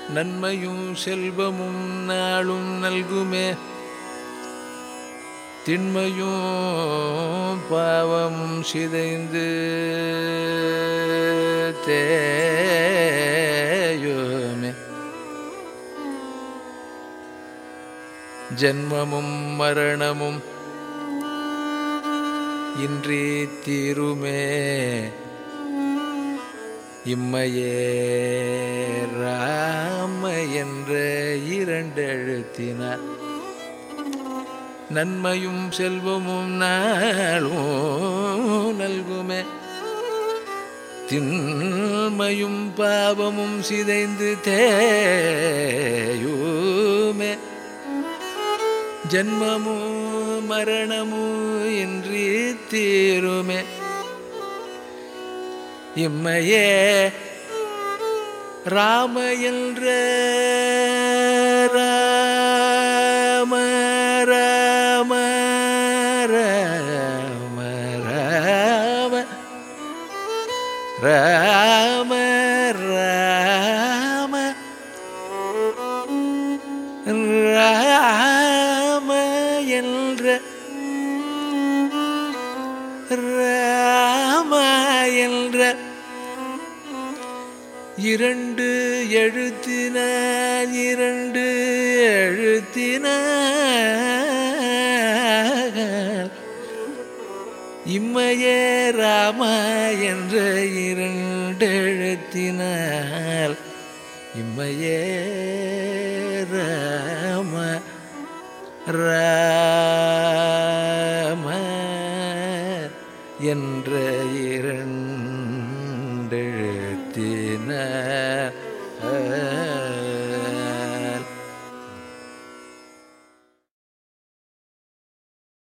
நன்மையும் செல்வமும் நாளும் நல்குமே திண்மையும் பாவமும் சிதைந்து தேயுமே ஜன்மமும் மரணமும் இன்றி தீருமே இம்மையே ராம என்ற இரண்டெழுத்தினார் நன்மையும் செல்வமும் நாளும் நல்குமே திண்மையும் பாவமும் சிதைந்து தேயுமே ஜன்மமும் மரணமும் இன்றி தீருமே இம்மையே ராம என்ற ராம ராம ராம ராம ராம ராம ராம என்ற ராம என்ற இரண்டு எழுத்தினார் இரண்டு எழுத்தினார் இம்மையே ராம என்ற இரண்டு எழுத்தினால் இம்மையே ராம ராம என்ற இரண்டெழுத்தினார்